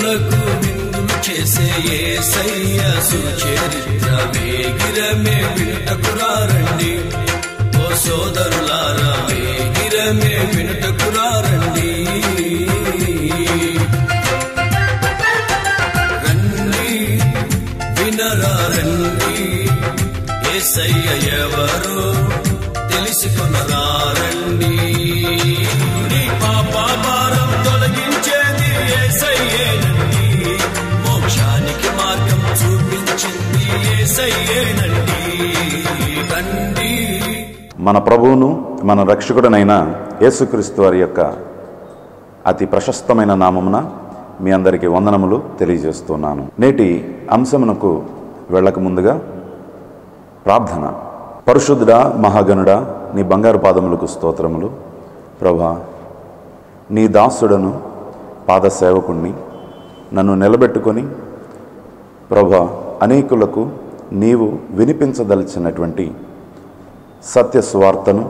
అనేకులకు విందులు చేసే ఏసయ్య సుచరిత్ర వేగిరమే వినుటకురారండి ఓ సోదరులారా వేగిరమే వినుటకురారండి రండి వినరా రండి ఏసయ్య ఎవరో తెలుసుకునరా రండి నీ పాప భారం తొలగించేది ఏసయ్యేనండి మోక్షానికి మార్గం చూపించింది ఏసయ్యేనండి రండి మన ప్రభువును మన రక్షకుడనైన యేసుక్రీస్తు వారి యొక్క అతి ప్రశస్తమైన నామమున మీ అందరికీ వందనములు తెలియజేస్తున్నాను నేటి అంశమునకు వెళ్ళక ముందుగా ప్రార్థన పరిశుద్ధుడా మహాగణుడా నీ బంగారు పాదములకు స్తోత్రములు ప్రభా నీ దాసుడను పాద సేవకుణ్ణి నన్ను నిలబెట్టుకొని ప్రభా అనేకులకు నీవు వినిపించదలిచినటువంటి సత్య సువార్తను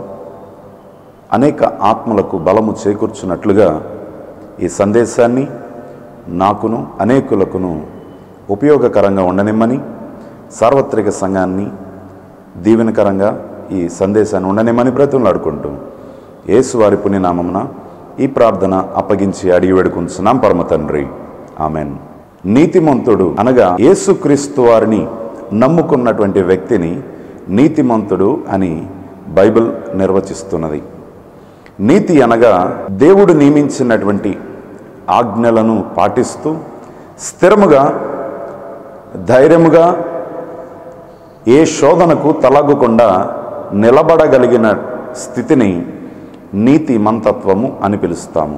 అనేక ఆత్మలకు బలము చేకూర్చున్నట్లుగా ఈ సందేశాన్ని నాకును అనేకులకును ఉపయోగకరంగా ఉండనిమ్మని సార్వత్రిక సంఘాన్ని దీవెనకరంగా ఈ సందేశాన్ని ఉండనిమ్మని బ్రతులాడుకుంటూ యేసువారి పుణ్యనామమున ఈ ప్రార్థన అప్పగించి అడిగి వేడుకుంటున్నాం పరమ తండ్రి ఆమెన్ నీతిమంతుడు అనగా యేసుక్రీస్తు వారిని నమ్ముకున్నటువంటి వ్యక్తిని నీతిమంతుడు అని బైబిల్ నిర్వచిస్తున్నది నీతి అనగా దేవుడు నియమించినటువంటి ఆజ్ఞలను పాటిస్తూ స్థిరముగా ధైర్యముగా ఏ శోధనకు తలగకుండా నిలబడగలిగిన స్థితిని నీతి మంతత్వము అని పిలుస్తాము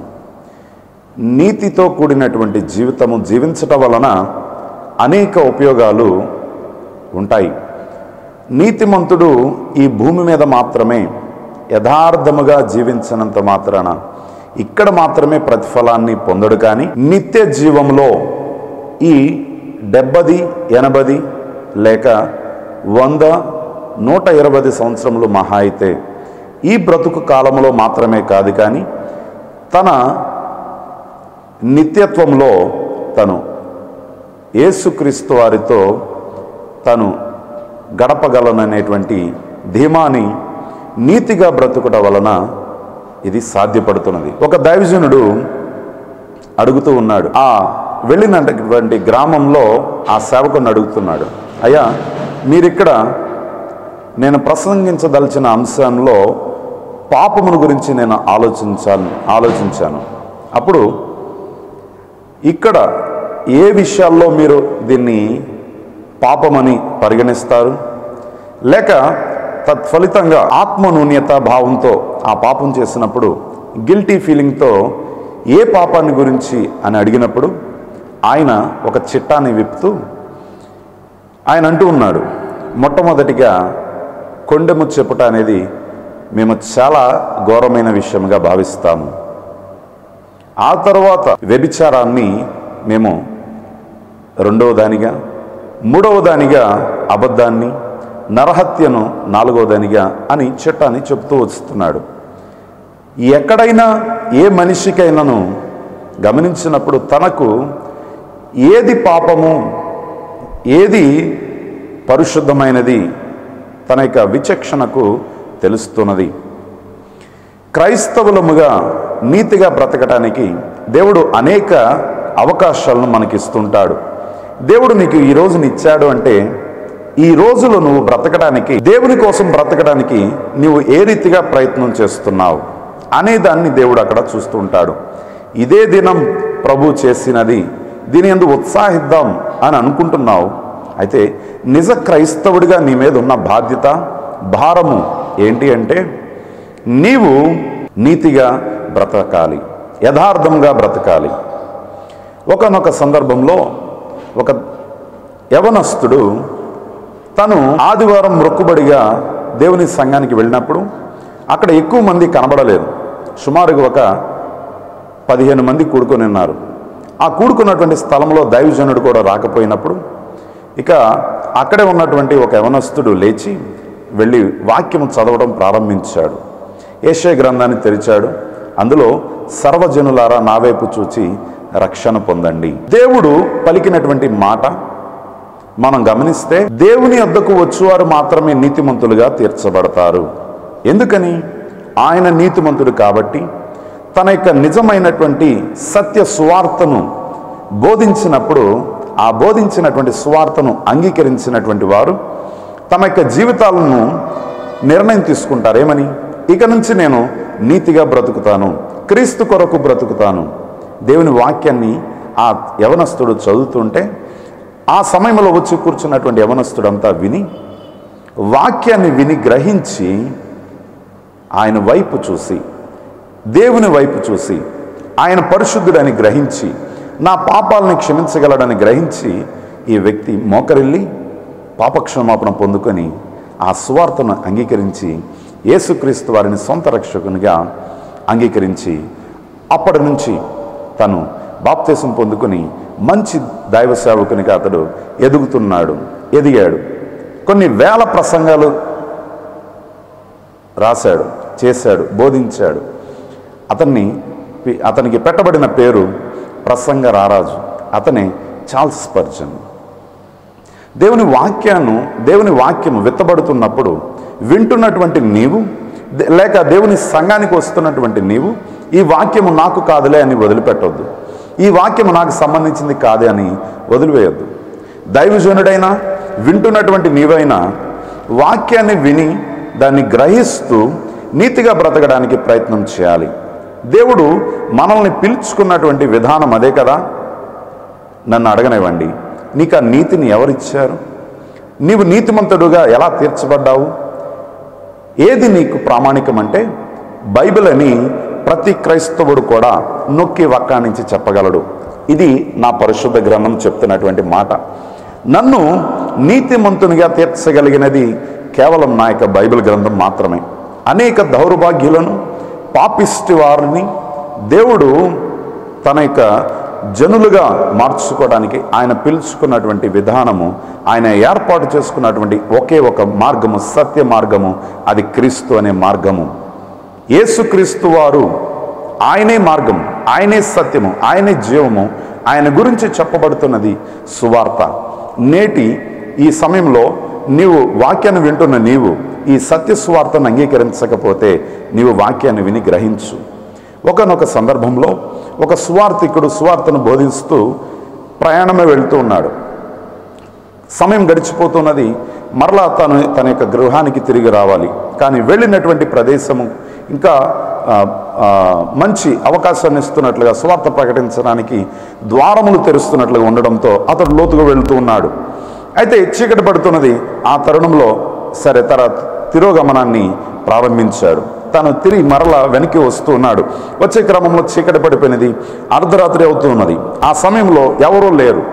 నీతితో కూడినటువంటి జీవితము జీవించటం వలన అనేక ఉపయోగాలు ఉంటాయి నీతిమంతుడు ఈ భూమి మీద మాత్రమే యథార్థముగా జీవించినంత మాత్రాన ఇక్కడ మాత్రమే ప్రతిఫలాన్ని పొందడు కానీ నిత్య జీవంలో ఈ డెబ్బది ఎనభది లేక వంద నూట ఇరవై సంవత్సరములు మహా అయితే ఈ బ్రతుకు కాలంలో మాత్రమే కాదు కానీ తన నిత్యత్వంలో తను యేసుక్రీస్తు వారితో తను గడపగలననేటువంటి ధీమాని నీతిగా బ్రతుకుట వలన ఇది సాధ్యపడుతున్నది ఒక దైవజనుడు అడుగుతూ ఉన్నాడు ఆ వెళ్ళినటువంటి గ్రామంలో ఆ సేవకుని అడుగుతున్నాడు అయ్యా మీరిక్కడ నేను ప్రసంగించదలిచిన అంశంలో పాపమును గురించి నేను ఆలోచించాను ఆలోచించాను అప్పుడు ఇక్కడ ఏ విషయాల్లో మీరు దీన్ని పాపమని పరిగణిస్తారు లేక తత్ఫలితంగా ఆత్మనూన్యత భావంతో ఆ పాపం చేసినప్పుడు గిల్టీ ఫీలింగ్తో ఏ పాపాన్ని గురించి అని అడిగినప్పుడు ఆయన ఒక చిట్టాన్ని విప్పుతూ ఆయన అంటూ ఉన్నాడు మొట్టమొదటిగా కొండెము చెప్పుట అనేది మేము చాలా ఘోరమైన విషయంగా భావిస్తాము ఆ తర్వాత వ్యభిచారాన్ని మేము రెండవ దానిగా మూడవ దానిగా అబద్ధాన్ని నరహత్యను నాలుగవ దానిగా అని చట్టాన్ని చెప్తూ వస్తున్నాడు ఎక్కడైనా ఏ మనిషికైనాను గమనించినప్పుడు తనకు ఏది పాపము ఏది పరిశుద్ధమైనది తన యొక్క విచక్షణకు తెలుస్తున్నది క్రైస్తవులముగా నీతిగా బ్రతకటానికి దేవుడు అనేక అవకాశాలను మనకిస్తుంటాడు దేవుడు నీకు ఈ రోజుని ఇచ్చాడు అంటే ఈ రోజులో నువ్వు బ్రతకడానికి దేవుని కోసం బ్రతకడానికి నువ్వు ఏ రీతిగా ప్రయత్నం చేస్తున్నావు అనే దాన్ని దేవుడు అక్కడ చూస్తూ ఉంటాడు ఇదే దినం ప్రభు చేసినది దీని ఎందు ఉత్సాహిద్దాం అని అనుకుంటున్నావు అయితే నిజ క్రైస్తవుడిగా నీ మీద ఉన్న బాధ్యత భారము ఏంటి అంటే నీవు నీతిగా బ్రతకాలి యథార్థంగా బ్రతకాలి ఒకనొక సందర్భంలో ఒక యవనస్తుడు తను ఆదివారం మొక్కుబడిగా దేవుని సంఘానికి వెళ్ళినప్పుడు అక్కడ ఎక్కువ మంది కనబడలేదు సుమారుగా ఒక పదిహేను మంది కూడుకొని ఉన్నారు ఆ కూడుకున్నటువంటి స్థలంలో దైవజనుడు కూడా రాకపోయినప్పుడు ఇక అక్కడే ఉన్నటువంటి ఒక యవనస్తుడు లేచి వెళ్ళి వాక్యం చదవడం ప్రారంభించాడు ఏషే గ్రంథాన్ని తెరిచాడు అందులో సర్వజనులారా నా వైపు చూచి రక్షణ పొందండి దేవుడు పలికినటువంటి మాట మనం గమనిస్తే దేవుని వద్దకు వచ్చేవారు మాత్రమే నీతిమంతులుగా తీర్చబడతారు ఎందుకని ఆయన నీతిమంతుడు కాబట్టి తన యొక్క నిజమైనటువంటి సత్య సువార్తను బోధించినప్పుడు ఆ బోధించినటువంటి సువార్తను అంగీకరించినటువంటి వారు తమ యొక్క జీవితాలను నిర్ణయం తీసుకుంటారు ఏమని ఇక నుంచి నేను నీతిగా బ్రతుకుతాను క్రీస్తు కొరకు బ్రతుకుతాను దేవుని వాక్యాన్ని ఆ యవనస్తుడు చదువుతుంటే ఆ సమయంలో వచ్చి కూర్చున్నటువంటి యవనస్తుడంతా విని వాక్యాన్ని విని గ్రహించి ఆయన వైపు చూసి దేవుని వైపు చూసి ఆయన పరిశుద్ధుడని గ్రహించి నా పాపాలను క్షమించగలడని గ్రహించి ఈ వ్యక్తి మోకరిల్లి పాపక్షమాపణ పొందుకొని ఆ సువార్తను అంగీకరించి యేసుక్రీస్తు వారిని సొంత రక్షకునిగా అంగీకరించి అప్పటి నుంచి తను బాప్తీసం పొందుకొని మంచి దైవ సేవకునిగా అతడు ఎదుగుతున్నాడు ఎదిగాడు కొన్ని వేల ప్రసంగాలు రాశాడు చేశాడు బోధించాడు అతన్ని అతనికి పెట్టబడిన పేరు ప్రసంగ రారాజు అతనే చార్ల్స్ స్పర్జన్ దేవుని వాక్యాన్ని దేవుని వాక్యం విత్తబడుతున్నప్పుడు వింటున్నటువంటి నీవు దే- లేక దేవుని సంఘానికి వస్తున్నటువంటి నీవు ఈ వాక్యము నాకు కాదులే అని వదిలిపెట్టొద్దు ఈ వాక్యము నాకు సంబంధించింది కాదే అని వదిలివేయొద్దు దైవజనుడైనా వింటున్నటువంటి నీవైనా వాక్యాన్ని విని దాన్ని గ్రహిస్తూ నీతిగా బ్రతకడానికి ప్రయత్నం చేయాలి దేవుడు మనల్ని పిలుచుకున్నటువంటి విధానం అదే కదా నన్ను అడగనివ్వండి నీకు ఆ నీతిని ఎవరిచ్చారు నీవు నీతిమంతుడుగా ఎలా తీర్చబడ్డావు ఏది నీకు ప్రామాణికం అంటే బైబిల్ అని ప్రతి క్రైస్తవుడు కూడా నొక్కి వక్కాణించి చెప్పగలడు ఇది నా పరిశుద్ధ గ్రంథం చెప్తున్నటువంటి మాట నన్ను నీతిమంతునిగా తీర్చగలిగినది కేవలం నా యొక్క బైబిల్ గ్రంథం మాత్రమే అనేక దౌర్భాగ్యులను పాపిష్టి వారిని దేవుడు తన యొక్క జనులుగా మార్చుకోవడానికి ఆయన పిలుచుకున్నటువంటి విధానము ఆయన ఏర్పాటు చేసుకున్నటువంటి ఒకే ఒక మార్గము సత్య మార్గము అది క్రీస్తు అనే మార్గము యేసుక్రీస్తు వారు ఆయనే మార్గం ఆయనే సత్యము ఆయనే జీవము ఆయన గురించి చెప్పబడుతున్నది సువార్త నేటి ఈ సమయంలో నీవు వాక్యాన్ని వింటున్న నీవు ఈ సత్య సువార్తను అంగీకరించకపోతే నీవు వాక్యాన్ని విని గ్రహించు ఒకనొక సందర్భంలో ఒక సువార్థికుడు సువార్తను బోధిస్తూ ప్రయాణమే వెళ్తూ ఉన్నాడు సమయం గడిచిపోతున్నది మరలా తను తన యొక్క గృహానికి తిరిగి రావాలి కానీ వెళ్ళినటువంటి ప్రదేశము ఇంకా ఆ, ఆ, మంచి అవకాశాన్ని ఇస్తున్నట్లుగా సువార్త ప్రకటించడానికి ద్వారములు తెరుస్తున్నట్లుగా ఉండడంతో అతడు లోతుగా వెళ్తూ ఉన్నాడు అయితే చీకటి పడుతున్నది ఆ తరుణంలో సరే తన తిరోగమనాన్ని ప్రారంభించాడు తను తిరిగి మరలా వెనక్కి వస్తూ ఉన్నాడు వచ్చే క్రమంలో చీకటి పడిపోయినది అర్ధరాత్రి అవుతూ ఉన్నది ఆ సమయంలో ఎవరూ లేరు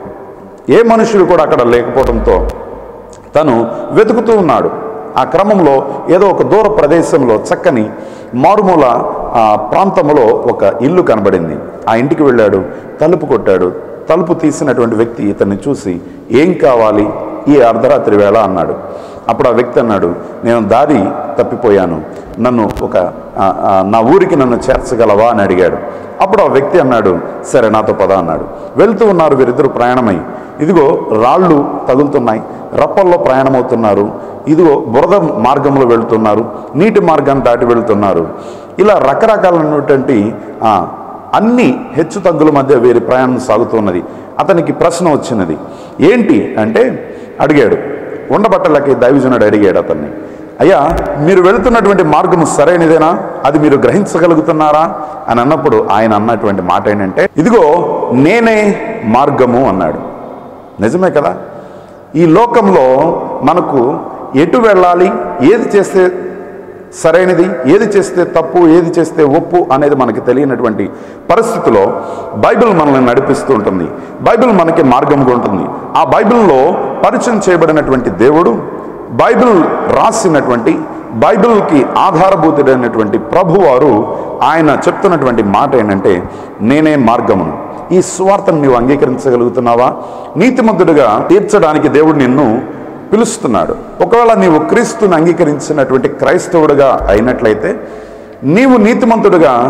ఏ మనుషులు కూడా అక్కడ లేకపోవడంతో తను వెతుకుతూ ఉన్నాడు ఆ క్రమంలో ఏదో ఒక దూర ప్రదేశంలో చక్కని మారుమూల ఆ, ప్రాంతంలో ఒక ఇల్లు కనబడింది ఆ ఇంటికి వెళ్ళాడు తలుపు కొట్టాడు తలుపు తీసినటువంటి వ్యక్తి ఇతన్ని చూసి ఏం కావాలి ఈ అర్ధరాత్రి వేళ అన్నాడు అప్పుడు ఆ వ్యక్తి అన్నాడు నేను దారి తప్పిపోయాను నన్ను ఒక ఆ, ఆ, నా ఊరికి నన్ను చేర్చగలవా అని అడిగాడు అప్పుడు ఆ వ్యక్తి అన్నాడు సరే నాతో పద అన్నాడు వెళ్తూ ఉన్నారు వీరిద్దరు ప్రయాణమై ఇదిగో రాళ్ళు తగులుతున్నాయి రప్పల్లో ప్రయాణమవుతున్నారు ఇదిగో బురద మార్గంలో వెళ్తున్నారు నీటి మార్గాన్ని దాటి వెళ్తున్నారు ఇలా రకరకాలైనటువంటి ఆ, అన్ని హెచ్చు తగ్గుల మధ్య వీరి ప్రయాణం సాగుతున్నది అతనికి ప్రశ్న వచ్చినది ఏంటి అంటే అడిగాడు ఉండబట్టలకి దైవజనుడు అడిగాడు అతన్ని అయ్యా మీరు వెళుతున్నటువంటి మార్గము సరైనదేనా అది మీరు గ్రహించగలుగుతున్నారా అని అన్నప్పుడు ఆయన అన్నటువంటి మాట ఏంటంటే ఇదిగో నేనే మార్గము అన్నాడు నిజమే కదా ఈ లోకంలో మనకు ఎటు వెళ్ళాలి ఏది చేస్తే సరైనది ఏది చేస్తే తప్పు ఏది చేస్తే ఒప్పు అనేది మనకి తెలియనటువంటి పరిస్థితిలో బైబిల్ మనల్ని నడిపిస్తూ ఉంటుంది బైబిల్ మనకి మార్గంగా ఉంటుంది ఆ బైబిల్లో పరిచయం చేయబడినటువంటి దేవుడు బైబిల్ రాసినటువంటి బైబిల్కి ఆధారభూతుడైనటువంటి ప్రభువారు ఆయన చెప్తున్నటువంటి మాట ఏంటంటే నేనే మార్గమును ఈ సువార్తను నీవు అంగీకరించగలుగుతున్నావా నీతిమంతుడిగా తీర్చడానికి దేవుడు నిన్ను పిలుస్తున్నాడు ఒకవేళ నీవు క్రీస్తుని అంగీకరించినటువంటి క్రైస్తవుడిగా అయినట్లయితే నీవు నీతిమంతుడిగా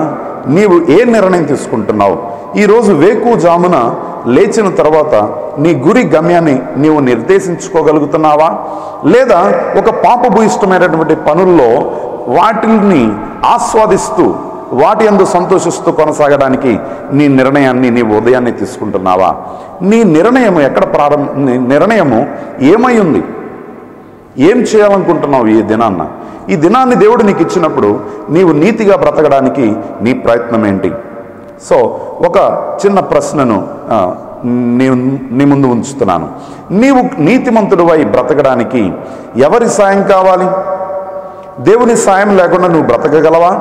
నీవు ఏ నిర్ణయం తీసుకుంటున్నావు ఈరోజు వేకు జామున లేచిన తర్వాత నీ గురి గమ్యాన్ని నీవు నిర్దేశించుకోగలుగుతున్నావా లేదా ఒక పాపభూయిష్టమైనటువంటి పనుల్లో వాటిని ఆస్వాదిస్తూ వాటి అందు సంతోషిస్తూ కొనసాగడానికి నీ నిర్ణయాన్ని నీ ఉదయాన్నే తీసుకుంటున్నావా నీ నిర్ణయం ఎక్కడ ప్రారంభ నీ నిర్ణయము ఏమై ఉంది ఏం చేయాలనుకుంటున్నావు ఈ దినాన్న ఈ దినాన్ని దేవుడు నీకు ఇచ్చినప్పుడు నీవు నీతిగా బ్రతకడానికి నీ ప్రయత్నం ఏంటి సో ఒక చిన్న ప్రశ్నను ఆ, నీ నీ ముందు ఉంచుతున్నాను నీవు నీతిమంతుడివై బ్రతకడానికి ఎవరి సాయం కావాలి దేవుని సాయం లేకుండా నువ్వు బ్రతకగలవా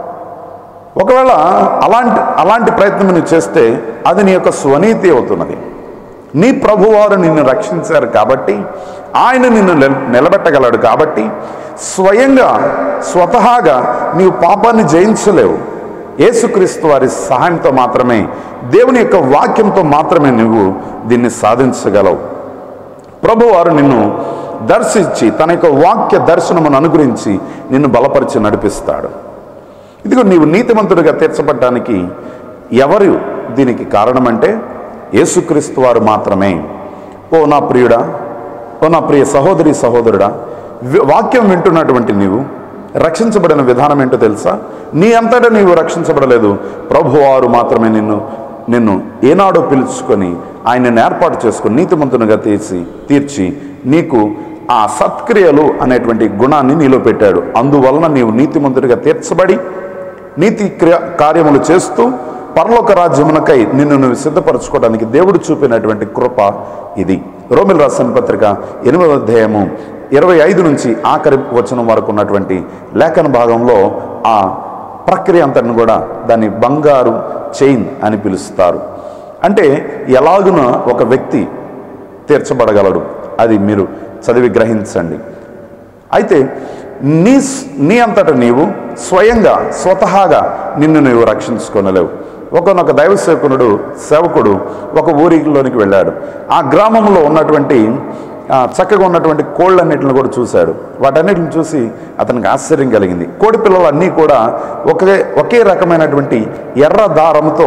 ఒకవేళ అలాంటి అలాంటి ప్రయత్నం నువ్వు చేస్తే అది నీ యొక్క స్వనీతి అవుతున్నది నీ ప్రభువారు నిన్ను రక్షించారు కాబట్టి ఆయన నిన్ను నిల- నిలబెట్టగలడు కాబట్టి స్వయంగా స్వతహాగా నీవు పాపాన్ని జయించలేవు యేసుక్రీస్తు వారి సహాయంతో మాత్రమే దేవుని యొక్క వాక్యంతో మాత్రమే నువ్వు దీన్ని సాధించగలవు ప్రభువారు నిన్ను దర్శించి తన యొక్క వాక్య దర్శనమును అనుగ్రహించి నిన్ను బలపరిచి నడిపిస్తాడు ఇదిగో నీవు నీతిమంతుడిగా తీర్చబడ్డానికి ఎవరు దీనికి కారణమంటే యేసుక్రీస్తు వారు మాత్రమే ఓ నా ప్రియుడా ఓ నా ప్రియ సహోదరి సహోదరుడా వి- వాక్యం వింటున్నటువంటి నీవు రక్షించబడిన విధానం ఏంటో తెలుసా నీ అంతటా నీవు రక్షించబడలేదు ప్రభువారు మాత్రమే నిన్ను నిన్ను ఏనాడో పిలుచుకొని ఆయనను ఏర్పాటు చేసుకొని నీతిమంతునిగా తీర్చి తీర్చి నీకు ఆ సత్క్రియలు అనేటువంటి గుణాన్ని నీలో పెట్టాడు అందువలన నీవు నీతిమంతుడిగా తీర్చబడి నీతి క్రియ కార్యములు చేస్తూ పరలోక రాజ్యమునకై నిన్ను నువ్వు సిద్ధపరచుకోవడానికి దేవుడు చూపినటువంటి కృప ఇది రోమిల్ రాసిన పత్రిక ఎనిమిదవ అధ్యాయము ఇరవై ఐదు నుంచి ఆఖరి వచనం వరకు ఉన్నటువంటి లేఖన భాగంలో ఆ ప్రక్రియ అంతటిని కూడా దాన్ని బంగారు చైన్ అని పిలుస్తారు అంటే ఎలాగున ఒక వ్యక్తి తీర్చబడగలడు అది మీరు చదివి గ్రహించండి అయితే నీ నీ అంతట నీవు స్వయంగా స్వతహాగా నిన్ను నీవు రక్షించుకొనలేవు ఒకనొక దైవ సేవకునుడు సేవకుడు ఒక ఊరిలోనికి వెళ్ళాడు ఆ గ్రామంలో ఉన్నటువంటి ఆ, చక్కగా ఉన్నటువంటి కోళ్ళన్నిటిని కూడా చూశాడు వాటన్నిటిని చూసి అతనికి ఆశ్చర్యం కలిగింది కోడి పిల్లలు అన్నీ కూడా ఒకే ఒకే రకమైనటువంటి ఎర్ర దారంతో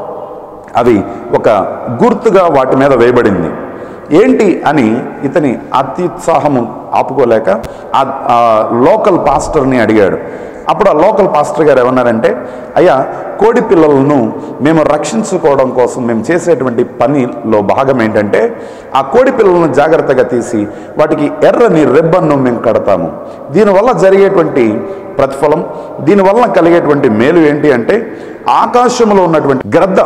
అవి ఒక గుర్తుగా వాటి మీద వేయబడింది ఏంటి అని ఇతని అత్యుత్సాహము ఆపుకోలేక ఆ ఆ లోకల్ పాస్టర్ని అడిగాడు అప్పుడు ఆ లోకల్ పాస్టర్ గారు ఏమన్నారంటే అయ్యా కోడి పిల్లలను మేము రక్షించుకోవడం కోసం మేము చేసేటువంటి పనిలో భాగం ఏంటంటే ఆ కోడి పిల్లలను జాగ్రత్తగా తీసి వాటికి ఎర్రని రెబ్బన్ను మేము కడతాము దీనివల్ల జరిగేటువంటి ప్రతిఫలం దీనివల్ల కలిగేటువంటి మేలు ఏంటి అంటే ఆకాశంలో ఉన్నటువంటి గ్రద్ద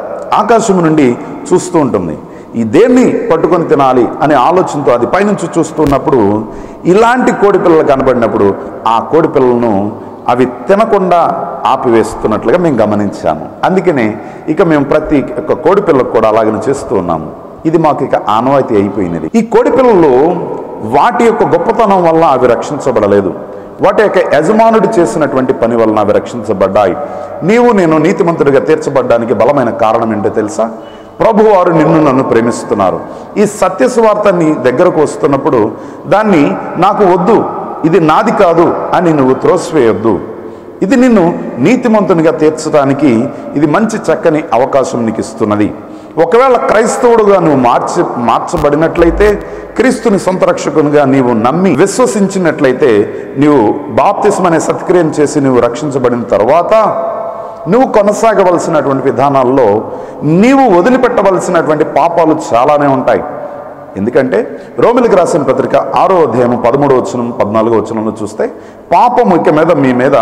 ఆకాశం నుండి చూస్తూ ఉంటుంది ఈ దేన్ని పట్టుకొని తినాలి అనే ఆలోచనతో అది పైనుంచి చూస్తున్నప్పుడు ఇలాంటి కోడి పిల్లలు కనబడినప్పుడు ఆ కోడి పిల్లలను అవి తినకుండా ఆపివేస్తున్నట్లుగా మేము గమనించాము అందుకనే ఇక మేము ప్రతి ఒక్క కోడి పిల్లకు కూడా అలాగనే చేస్తూ ఉన్నాము ఇది మాకు ఇక ఆనవాయితీ అయిపోయినది ఈ కోడి పిల్లలు వాటి యొక్క గొప్పతనం వల్ల అవి రక్షించబడలేదు వాటి యొక్క యజమానుడు చేసినటువంటి పని వలన అవి రక్షించబడ్డాయి నీవు నేను నీతిమంతుడిగా తీర్చబడ్డానికి బలమైన కారణం ఏంటో తెలుసా ప్రభువారు నిన్ను నన్ను ప్రేమిస్తున్నారు ఈ సత్య సువార్త నీ దగ్గరకు వస్తున్నప్పుడు దాన్ని నాకు వద్దు ఇది నాది కాదు అని నువ్వు త్రోసివేయొద్దు ఇది నిన్ను నీతిమంతునిగా తీర్చడానికి ఇది మంచి చక్కని అవకాశం నీకు ఇస్తున్నది ఒకవేళ క్రైస్తవుడుగా నువ్వు మార్చి మార్చబడినట్లయితే క్రీస్తుని సొంత రక్షకునిగా నీవు నమ్మి విశ్వసించినట్లయితే నీవు బాప్తిస్మ అనే సత్క్రియం చేసి నువ్వు రక్షించబడిన తర్వాత నువ్వు కొనసాగవలసినటువంటి విధానాల్లో నీవు వదిలిపెట్టవలసినటువంటి పాపాలు చాలానే ఉంటాయి ఎందుకంటే రోమిలికి రాసిన పత్రిక ఆరో అధ్యాయం పదమూడో వచనం పద్నాలుగో వచనంలో చూస్తే పాపం ఇక మీద మీ మీద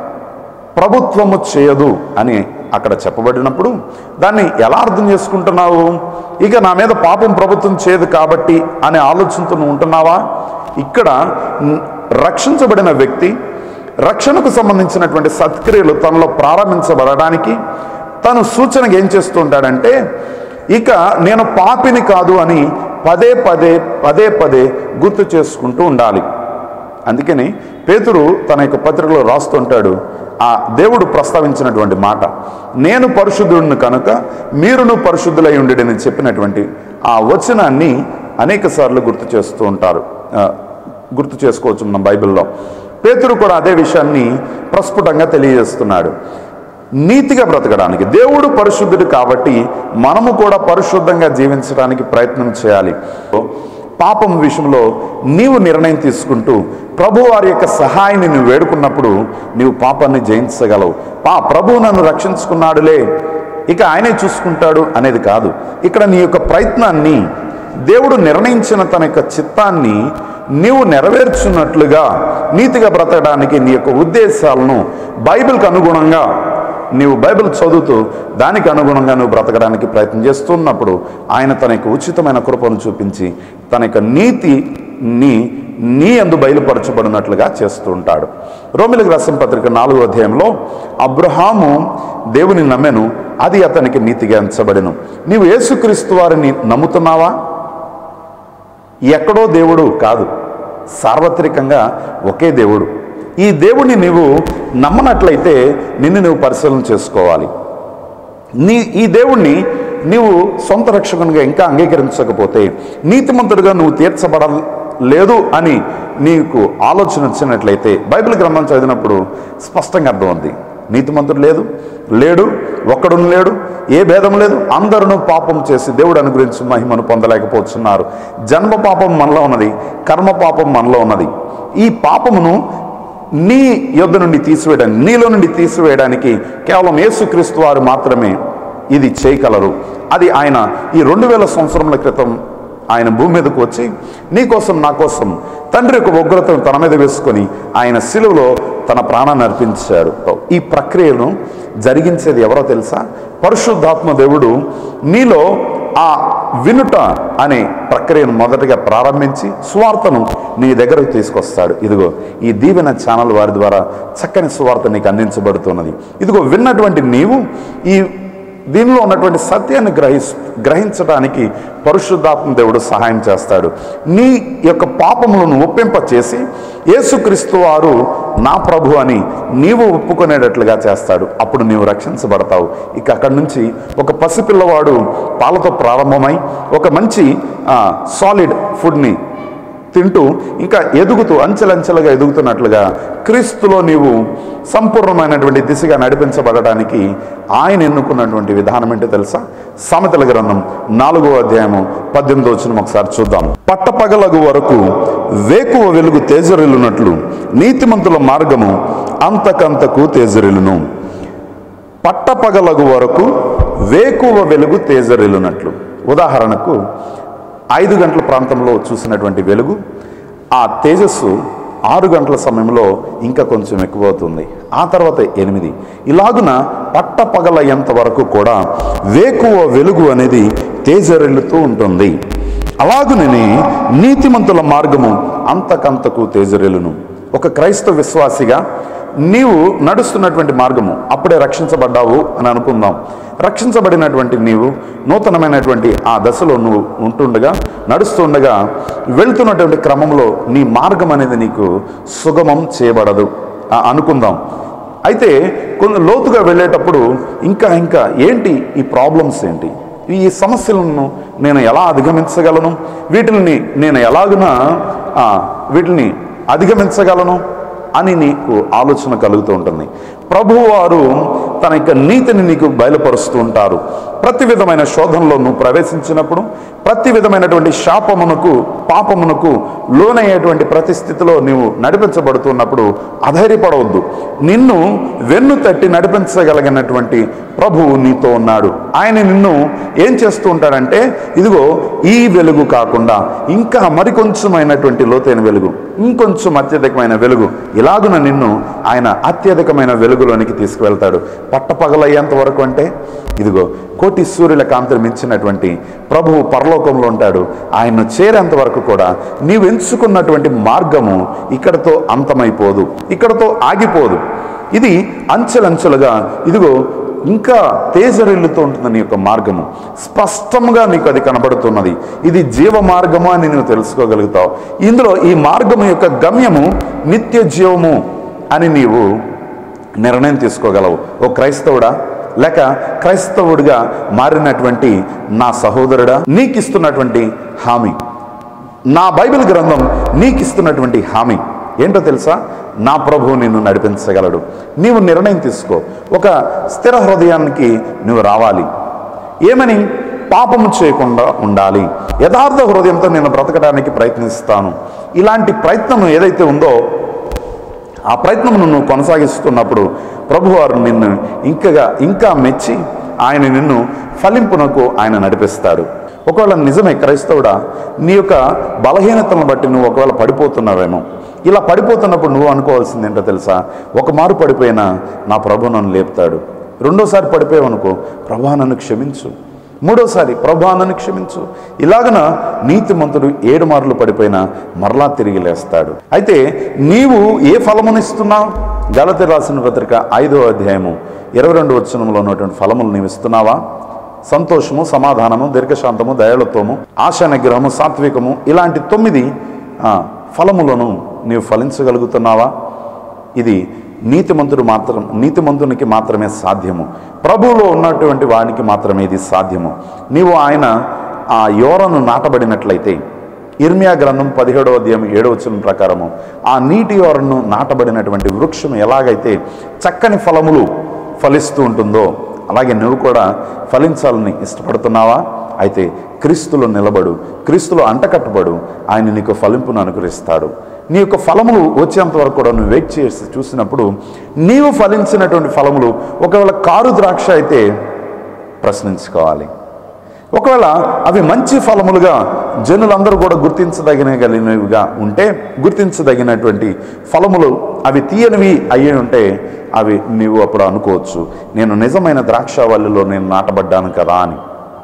ప్రభుత్వము చేయదు అని అక్కడ చెప్పబడినప్పుడు దాన్ని ఎలా అర్థం చేసుకుంటున్నావు ఇక నా మీద పాపం ప్రభుత్వం చేయదు కాబట్టి అనే ఆలోచనతో నువ్వు ఉంటున్నావా ఇక్కడ న్- రక్షించబడిన వ్యక్తి రక్షణకు సంబంధించినటువంటి సత్క్రియలు తనలో ప్రారంభించబడడానికి తను సూచనగా ఏం చేస్తూ ఉంటాడంటే ఇక నేను పాపిని కాదు అని పదే పదే పదే పదే గుర్తు చేసుకుంటూ ఉండాలి అందుకని పేతురు తన యొక్క పత్రికలో రాస్తుంటాడు ఆ దేవుడు ప్రస్తావించినటువంటి మాట నేను పరిశుద్ధుడిని కనుక మీరును పరిశుద్ధులై ఉండడని చెప్పినటువంటి ఆ వచనాన్ని అనేక సార్లు గుర్తు చేస్తూ ఉంటారు ఆ, గుర్తు చేసుకోవచ్చు మనం బైబిల్లో పేతురు కూడా అదే విషయాన్ని ప్రస్ఫుటంగా తెలియజేస్తున్నాడు నీతిగా బ్రతకడానికి దేవుడు పరిశుద్ధుడు కాబట్టి మనము కూడా పరిశుద్ధంగా జీవించడానికి ప్రయత్నం చేయాలి పాపం విషయంలో నీవు నిర్ణయం తీసుకుంటూ ప్రభు వారి యొక్క సహాయాన్ని నువ్వు వేడుకున్నప్పుడు నీవు పాపాన్ని జయించగలవు పా ప్రభు నన్ను రక్షించుకున్నాడులే ఇక ఆయనే చూసుకుంటాడు అనేది కాదు ఇక్కడ నీ యొక్క ప్రయత్నాన్ని దేవుడు నిర్ణయించిన తన యొక్క చిత్తాన్ని నీవు నెరవేర్చున్నట్లుగా నీతిగా బ్రతకడానికి నీ యొక్క ఉద్దేశాలను బైబిల్కి అనుగుణంగా నీవు బైబిల్ చదువుతూ దానికి అనుగుణంగా నువ్వు బ్రతకడానికి ప్రయత్నం చేస్తున్నప్పుడు ఆయన తన యొక్క ఉచితమైన కృపను చూపించి తన యొక్క నీతిని నీ అందు బయలుపరచబడినట్లుగా చేస్తూ ఉంటాడు రోమిలకు రసం పత్రిక నాలుగో అధ్యాయంలో అబ్రహాము దేవుని నమ్మెను అది అతనికి నీతిగా ఎంచబడెను నీవు యేసుక్రీస్తు వారిని నమ్ముతున్నావా ఎక్కడో దేవుడు కాదు సార్వత్రికంగా ఒకే దేవుడు ఈ దేవుడిని నీవు నమ్మనట్లయితే నిన్ను నువ్వు పరిశీలన చేసుకోవాలి నీ ఈ దేవుణ్ణి నీవు సొంత రక్షకునిగా ఇంకా అంగీకరించకపోతే నీతిమంతుడిగా నువ్వు తీర్చబడలేదు అని నీకు ఆలోచన వచ్చినట్లయితే బైబిల్ గ్రంథం చదివినప్పుడు స్పష్టంగా అర్థమవుద్ది నీతిమంతుడు లేదు లేడు ఒక్కడు లేడు ఏ భేదం లేదు అందరూ పాపం చేసి దేవుడు అనుగ్రహించి మహిమను పొందలేకపోతున్నారు జన్మ పాపం మనలో ఉన్నది కర్మ పాపం మనలో ఉన్నది ఈ పాపమును నీ యొద్ద నుండి తీసివేయడానికి నీలో నుండి తీసివేయడానికి కేవలం యేసుక్రీస్తు వారు మాత్రమే ఇది చేయగలరు అది ఆయన ఈ రెండు వేల సంవత్సరముల క్రితం ఆయన భూమి మీదకు వచ్చి నీ కోసం నా కోసం తండ్రి యొక్క ఉగ్రతను తన మీద వేసుకొని ఆయన సిలువలో తన ప్రాణాన్ని అర్పించాడు ఈ ప్రక్రియను జరిగించేది ఎవరో తెలుసా పరిశుద్ధాత్మ దేవుడు నీలో ఆ వినుట అనే ప్రక్రియను మొదటగా ప్రారంభించి సువార్తను నీ దగ్గరకు తీసుకొస్తాడు ఇదిగో ఈ దీవెన ఛానల్ వారి ద్వారా చక్కని సువార్త నీకు అందించబడుతున్నది ఇదిగో విన్నటువంటి నీవు ఈ దీనిలో ఉన్నటువంటి సత్యాన్ని గ్రహిస్ గ్రహించడానికి పరిశుద్ధాత్మ దేవుడు సహాయం చేస్తాడు నీ యొక్క పాపములను ఒప్పింప చేసి యేసుక్రీస్తు వారు నా ప్రభు అని నీవు ఒప్పుకునేటట్లుగా చేస్తాడు అప్పుడు నీవు రక్షించబడతావు ఇక అక్కడి నుంచి ఒక పసిపిల్లవాడు పాలతో ప్రారంభమై ఒక మంచి సాలిడ్ ఫుడ్ని తింటూ ఇంకా ఎదుగుతూ అంచెలంచెలుగా ఎదుగుతున్నట్లుగా క్రీస్తులో నీవు సంపూర్ణమైనటువంటి దిశగా నడిపించబడటానికి ఆయన ఎన్నుకున్నటువంటి విధానం ఏంటో తెలుసా సామెతల గ్రంథం నాలుగో అధ్యాయము పద్దెనిమిదో వచ్చిన ఒకసారి చూద్దాం పట్టపగలగు వరకు వేకువ వెలుగు తేజరిల్లునట్లు నీతిమంతుల మార్గము అంతకంతకు తేజరిల్లును పట్టపగలగు వరకు వేకువ వెలుగు తేజరిల్లునట్లు ఉదాహరణకు ఐదు గంటల ప్రాంతంలో చూసినటువంటి వెలుగు ఆ తేజస్సు ఆరు గంటల సమయంలో ఇంకా కొంచెం ఎక్కువ అవుతుంది ఆ తర్వాత ఎనిమిది ఇలాగున పట్టపగలయ్యేంత వరకు కూడా వేకువ వెలుగు అనేది తేజరిల్లుతూ ఉంటుంది అలాగునని నీతిమంతుల మార్గము అంతకంతకు తేజరిల్లును ఒక క్రైస్తవ విశ్వాసిగా నీవు నడుస్తున్నటువంటి మార్గము అప్పుడే రక్షించబడ్డావు అని అనుకుందాం రక్షించబడినటువంటి నీవు నూతనమైనటువంటి ఆ దశలో నువ్వు ఉంటుండగా నడుస్తుండగా వెళ్తున్నటువంటి క్రమంలో నీ మార్గం అనేది నీకు సుగమం చేయబడదు ఆ, అనుకుందాం అయితే కొంత లోతుగా వెళ్ళేటప్పుడు ఇంకా ఇంకా ఏంటి ఈ ప్రాబ్లమ్స్ ఏంటి ఈ సమస్యలను నేను ఎలా అధిగమించగలను వీటిని నేను ఎలాగున ఆ, వీటిని అధిగమించగలను అని నీకు ఆలోచన కలుగుతూ ఉంటుంది ప్రభువారు తన యొక్క నీతిని నీకు బయలుపరుస్తూ ఉంటారు ప్రతి విధమైన శోధనలో నువ్వు ప్రవేశించినప్పుడు ప్రతి విధమైనటువంటి శాపమునకు పాపమునకు లోనయ్యేటువంటి ప్రతి స్థితిలో నీవు నడిపించబడుతున్నప్పుడు అధైర్యపడవద్దు నిన్ను వెన్ను తట్టి నడిపించగలిగినటువంటి ప్రభువు నీతో ఉన్నాడు ఆయన నిన్ను ఏం చేస్తూ ఉంటాడంటే ఇదిగో ఈ వెలుగు కాకుండా ఇంకా మరికొంచెమైనటువంటి లోతైన వెలుగు ఇంకొంచెం అత్యధికమైన వెలుగు ఇలాగున నిన్ను ఆయన అత్యధికమైన వెలుగులోనికి తీసుకువెళ్తాడు పట్టపగలయ్యేంత వరకు అంటే ఇదిగో కోటి సూర్యుల కాంతిని మించినటువంటి ప్రభువు పరలోకంలో ఉంటాడు ఆయన్ను చేరేంత వరకు కూడా నీవు ఎంచుకున్నటువంటి మార్గము ఇక్కడతో అంతమైపోదు ఇక్కడతో ఆగిపోదు ఇది అంచెలంచెలుగా ఇదిగో ఇంకా తేజరిల్లుతూ ఉంటుంది నీ యొక్క మార్గము స్పష్టంగా నీకు అది కనబడుతున్నది ఇది జీవ మార్గము అని నువ్వు తెలుసుకోగలుగుతావు ఇందులో ఈ మార్గము యొక్క గమ్యము నిత్య జీవము అని నీవు నిర్ణయం తీసుకోగలవు ఓ క్రైస్తవుడా లేక క్రైస్తవుడిగా మారినటువంటి నా సహోదరుడా నీకిస్తున్నటువంటి హామీ నా బైబిల్ గ్రంథం నీకిస్తున్నటువంటి హామీ ఏంటో తెలుసా నా ప్రభువు నిన్ను నడిపించగలడు నీవు నిర్ణయం తీసుకో ఒక స్థిర హృదయానికి నువ్వు రావాలి ఏమని పాపము చేయకుండా ఉండాలి యథార్థ హృదయంతో నేను బ్రతకడానికి ప్రయత్నిస్తాను ఇలాంటి ప్రయత్నం ఏదైతే ఉందో ఆ ప్రయత్నం నువ్వు కొనసాగిస్తున్నప్పుడు ప్రభువారు నిన్ను ఇంకగా ఇంకా మెచ్చి ఆయన నిన్ను ఫలింపునకు ఆయన నడిపిస్తాడు ఒకవేళ నిజమే క్రైస్తవుడా నీ యొక్క బలహీనతలను బట్టి నువ్వు ఒకవేళ పడిపోతున్నావేమో ఇలా పడిపోతున్నప్పుడు నువ్వు అనుకోవాల్సింది ఏంటో తెలుసా ఒక మారు పడిపోయినా నా ప్రభు నన్ను లేపుతాడు రెండోసారి పడిపోయావనుకో ప్రభా నన్ను క్షమించు మూడోసారి ప్రభా నన్ను క్షమించు ఇలాగన నీతిమంతుడు ఏడు మార్లు పడిపోయినా మరలా తిరిగి లేస్తాడు అయితే నీవు ఏ ఫలమునిస్తున్నావు గలతి రాసిన పత్రిక ఐదో అధ్యాయము ఇరవై రెండు వచనంలో ఉన్నటువంటి ఫలములు నీవు ఇస్తున్నావా సంతోషము సమాధానము దీర్ఘశాంతము దయాళత్వము ఆశా నిగ్రహము సాత్వికము ఇలాంటి తొమ్మిది ఆ, ఫలములను నీవు ఫలించగలుగుతున్నావా ఇది నీతిమంతుడు మాత్రం నీతిమంతునికి మాత్రమే సాధ్యము ప్రభువులో ఉన్నటువంటి వానికి మాత్రమే ఇది సాధ్యము నీవు ఆయన ఆ యోరను నాటబడినట్లయితే ఇర్మియా గ్రంథం పదిహేడవ అధ్యాయం ఏడవ వచనం ప్రకారము ఆ నీటి యోరను నాటబడినటువంటి వృక్షం ఎలాగైతే చక్కని ఫలములు ఫలిస్తూ ఉంటుందో అలాగే నువ్వు కూడా ఫలించాలని ఇష్టపడుతున్నావా అయితే క్రీస్తులో నిలబడు క్రీస్తులో అంటకట్టుబడు ఆయన నీకు ఫలింపును అనుగ్రహిస్తాడు నీ యొక్క ఫలములు వచ్చేంత వరకు కూడా నువ్వు వెయిట్ చేసి చూసినప్పుడు నీవు ఫలించినటువంటి ఫలములు ఒకవేళ కారు ద్రాక్ష అయితే ప్రశ్నించుకోవాలి ఒకవేళ అవి మంచి ఫలములుగా జనులందరూ కూడా గుర్తించదగినగలిగినవిగా ఉంటే గుర్తించదగినటువంటి ఫలములు అవి తీయనివి అయ్యి ఉంటే అవి నీవు అప్పుడు అనుకోవచ్చు నేను నిజమైన ద్రాక్షవల్లిలో నేను నాటబడ్డాను కదా అని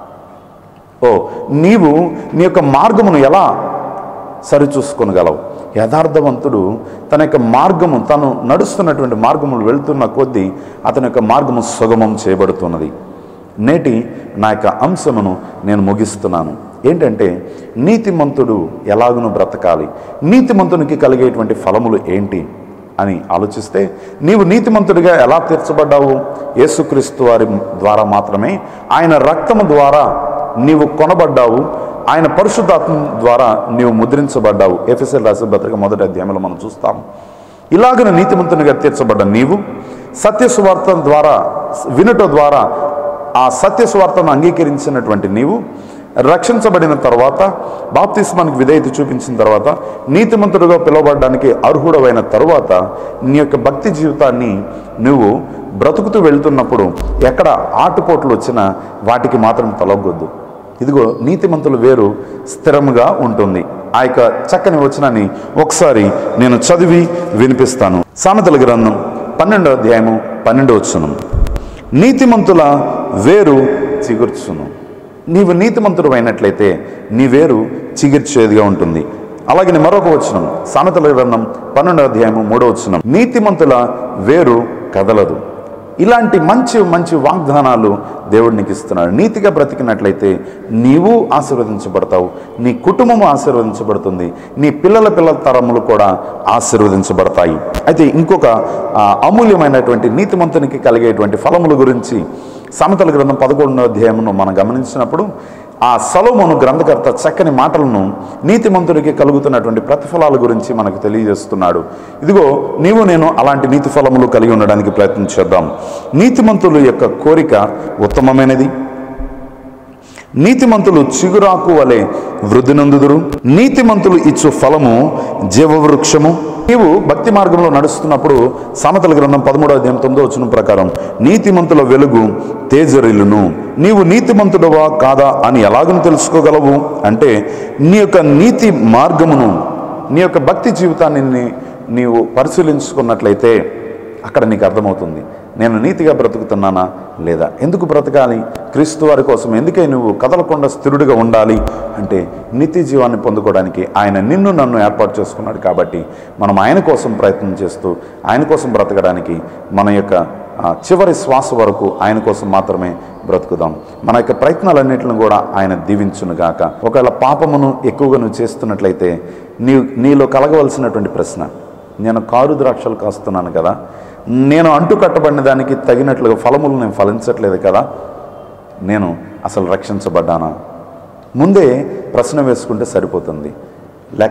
ఓ నీవు నీ యొక్క మార్గమును ఎలా సరిచూసుకొనగలవు యథార్థవంతుడు తన యొక్క మార్గము తను నడుస్తున్నటువంటి మార్గములు వెళ్తున్న కొద్దీ అతని యొక్క మార్గము సుగమం చేయబడుతున్నది నేటి నా యొక్క అంశమును నేను ముగిస్తున్నాను ఏంటంటే నీతిమంతుడు ఎలాగును బ్రతకాలి నీతిమంతునికి కలిగేటువంటి ఫలములు ఏంటి అని ఆలోచిస్తే నీవు నీతిమంతుడిగా ఎలా తీర్చబడ్డావు యేసుక్రీస్తు వారి ద్వారా మాత్రమే ఆయన రక్తము ద్వారా నీవు కొనబడ్డావు ఆయన పరిశుద్ధాత్మ ద్వారా నీవు ముద్రించబడ్డావు ఎఫ్ఎస్ఎల్ రాసిన పత్రిక మొదటి అధ్యాయంలో మనం చూస్తాం ఇలాగన నీతిమంతునిగా తీర్చబడ్డ నీవు సత్య సువార్త ద్వారా వినుట ద్వారా ఆ సత్య సువార్తను అంగీకరించినటువంటి నీవు రక్షించబడిన తర్వాత బాప్తిస్మానికి విధేయత చూపించిన తర్వాత నీతిమంతుడుగా పిలువబడడానికి అర్హుడమైన తరువాత నీ యొక్క భక్తి జీవితాన్ని నువ్వు బ్రతుకుతూ వెళ్తున్నప్పుడు ఎక్కడ ఆటుపోట్లు వచ్చినా వాటికి మాత్రం తొలగొద్దు ఇదిగో నీతిమంతులు వేరు స్థిరముగా ఉంటుంది ఆ యొక్క చక్కని వచనాన్ని ఒకసారి నేను చదివి వినిపిస్తాను సామెతల గ్రంథం పన్నెండో అధ్యాయము పన్నెండో వచనం నీతిమంతుల వేరు చిగుర్చును నీవు నీతిమంతుడు అయినట్లయితే నీ వేరు చిగిర్చేదిగా ఉంటుంది అలాగే మరొక వచనం సామెతల గ్రంథం పన్నెండో అధ్యాయము మూడో వచనం నీతిమంతుల వేరు కదలదు ఇలాంటి మంచి మంచి వాగ్దానాలు దేవుడు నీకు ఇస్తున్నాడు నీతిగా బ్రతికినట్లయితే నీవు ఆశీర్వదించబడతావు నీ కుటుంబం ఆశీర్వదించబడుతుంది నీ పిల్లల పిల్లల తరములు కూడా ఆశీర్వదించబడతాయి అయితే ఇంకొక ఆ, అమూల్యమైనటువంటి నీతిమంతునికి కలిగేటువంటి ఫలముల గురించి సమతల గ్రంథం పదకొండో అధ్యాయమును మనం గమనించినప్పుడు ఆ సలోమోను గ్రంథకర్త చక్కని మాటలను నీతిమంతుడికి కలుగుతున్నటువంటి ప్రతిఫలాల గురించి మనకు తెలియజేస్తున్నాడు ఇదిగో నీవు నేను అలాంటి నీతి ఫలములు కలిగి ఉండడానికి ప్రయత్నం చేద్దాం నీతిమంతుల యొక్క కోరిక ఉత్తమమైనది నీతిమంతులు చిగురాకు వలె వృద్ధి నందుదురు నీతిమంతులు ఇచ్చు ఫలము జీవవృక్షము నీవు భక్తి మార్గంలో నడుస్తున్నప్పుడు సమతల గ్రంథం పదమూడవ అధ్యాయం తొమ్మిదో వచ్చిన ప్రకారం నీతిమంతుల వెలుగు తేజరిల్లును నీవు నీతిమంతుడవా కాదా అని ఎలాగను తెలుసుకోగలవు అంటే నీ యొక్క నీతి మార్గమును నీ యొక్క భక్తి జీవితాన్ని నీ- నీవు పరిశీలించుకున్నట్లయితే అక్కడ నీకు అర్థమవుతుంది నేను నీతిగా బ్రతుకుతున్నానా లేదా ఎందుకు బ్రతకాలి క్రీస్తు వారి కోసం ఎందుకే నువ్వు కదలకుండా స్థిరుడిగా ఉండాలి అంటే నిత్య జీవాన్ని పొందుకోవడానికి ఆయన నిన్ను నన్ను ఏర్పాటు చేసుకున్నాడు కాబట్టి మనం ఆయన కోసం ప్రయత్నం చేస్తూ ఆయన కోసం బ్రతకడానికి మన యొక్క ఆ, చివరి శ్వాస వరకు ఆయన కోసం మాత్రమే బ్రతుకుదాం మన యొక్క ప్రయత్నాలన్నింటిని కూడా ఆయన దీవించునుగాక ఒకవేళ పాపమును ఎక్కువగా నువ్వు చేస్తున్నట్లయితే నీ నీలో కలగవలసినటువంటి ప్రశ్న నేను కారు ద్రాక్షలు కాస్తున్నాను కదా నేను అంటు కట్టబడిన దానికి తగినట్లుగా ఫలములు నేను ఫలించట్లేదు కదా నేను అసలు రక్షించబడ్డానా ముందే ప్రశ్న వేసుకుంటే సరిపోతుంది లేక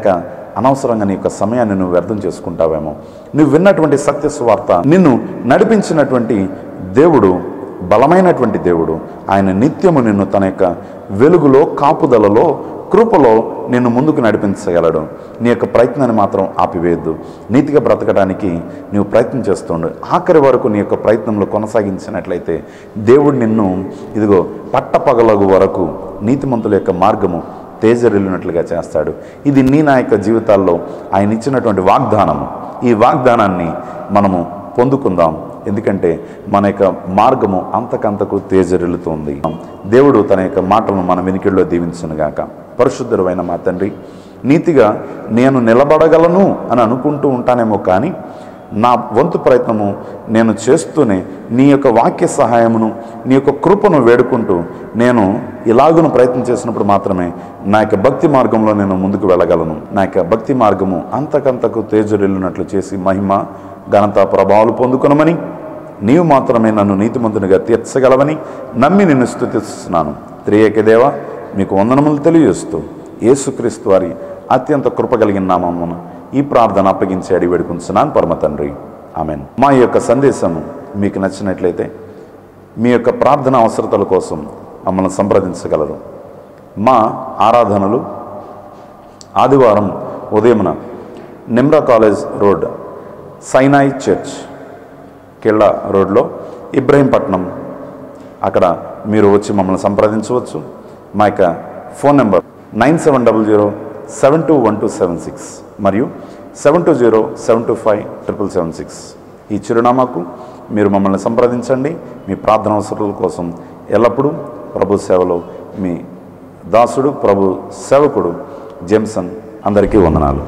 అనవసరంగా నీ యొక్క సమయాన్ని నువ్వు వ్యర్థం చేసుకుంటావేమో నువ్వు విన్నటువంటి సత్య సువార్త నిన్ను నడిపించినటువంటి దేవుడు బలమైనటువంటి దేవుడు ఆయన నిత్యము నిన్ను తన యొక్క వెలుగులో కాపుదలలో కృపలో నిన్ను ముందుకు నడిపించగలడు నీ యొక్క ప్రయత్నాన్ని మాత్రం ఆపివేయద్దు నీతిగా బ్రతకడానికి నీవు ప్రయత్నం చేస్తుండు ఆఖరి వరకు నీ యొక్క ప్రయత్నంలో కొనసాగించినట్లయితే దేవుడు నిన్ను ఇదిగో పట్టపగలగు వరకు నీతిమంతుల యొక్క మార్గము తేజరిల్లినట్లుగా చేస్తాడు ఇది నీ నా యొక్క జీవితాల్లో ఆయన ఇచ్చినటువంటి వాగ్దానము ఈ వాగ్దానాన్ని మనము పొందుకుందాం ఎందుకంటే మన యొక్క మార్గము అంతకంతకు తేజరిల్లుతుంది దేవుడు తన యొక్క మాటలను మన వెనికిడిలో దీవించునుగాక పరిశుద్ధుడైన మా తండ్రి నీతిగా నేను నిలబడగలను అని అనుకుంటూ ఉంటానేమో కానీ నా వంతు ప్రయత్నము నేను చేస్తూనే నీ యొక్క వాక్య సహాయమును నీ యొక్క కృపను వేడుకుంటూ నేను ఇలాగును ప్రయత్నం చేసినప్పుడు మాత్రమే నా యొక్క భక్తి మార్గంలో నేను ముందుకు వెళ్ళగలను నా యొక్క భక్తి మార్గము అంతకంతకు తేజరిల్లునట్లు చేసి మహిమ ఘనత ప్రభావాలు పొందుకొనమని నీవు మాత్రమే నన్ను నీతిమంతునిగా తీర్చగలవని నమ్మి నిన్ను స్థుతిస్తున్నాను త్రియేక దేవ మీకు వందనములు తెలియజేస్తూ యేసుక్రీస్తు వారి అత్యంత కృప కలిగిన నామమున ఈ ప్రార్థన అప్పగించి అడిగి వేడుకుంటున్నాను పరమ తండ్రి ఆమెన్ మా యొక్క సందేశం మీకు నచ్చినట్లయితే మీ యొక్క ప్రార్థన అవసరతల కోసం మమ్మల్ని సంప్రదించగలరు మా ఆరాధనలు ఆదివారం ఉదయమున Nimra college road Sinai church కిళ్ళ రోడ్లో ఇబ్రహీంపట్నం అక్కడ మీరు వచ్చి మమ్మల్ని సంప్రదించవచ్చు మా యొక్క phone number nine seven double zero seven two one two seven six మరియు seven two zero seven two five triple seven six ఈ చిరునామాకు మీరు మమ్మల్ని సంప్రదించండి మీ ప్రార్థన అవసరాల కోసం ఎల్లప్పుడూ ప్రభు సేవలో మీ దాసుడు ప్రభు సేవకుడు జేమ్సన్ అందరికీ వందనాలు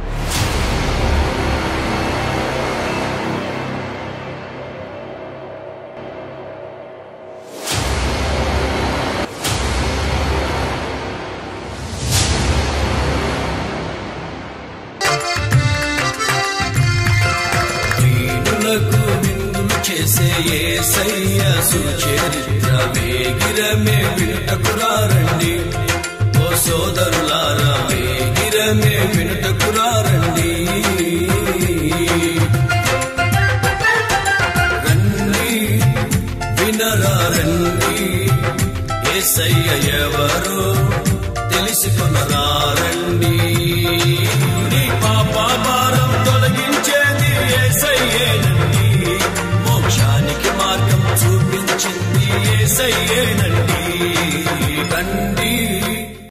దీనులకు విందులు చేసే యేసయ్య సుచరిత్ర వేగిరమే వినుటకురారండి ఓ సోదరులారా వేగిరమే వినుటకురారండి రండి వినరా రండి యేసయ్య ఎవరో తెలుసుకునరా రండి నీ పాప భారం తొలగించేది యేసయ్యేనండి మోక్షానికి మార్గం చూపించింది యేసయ్యేనండి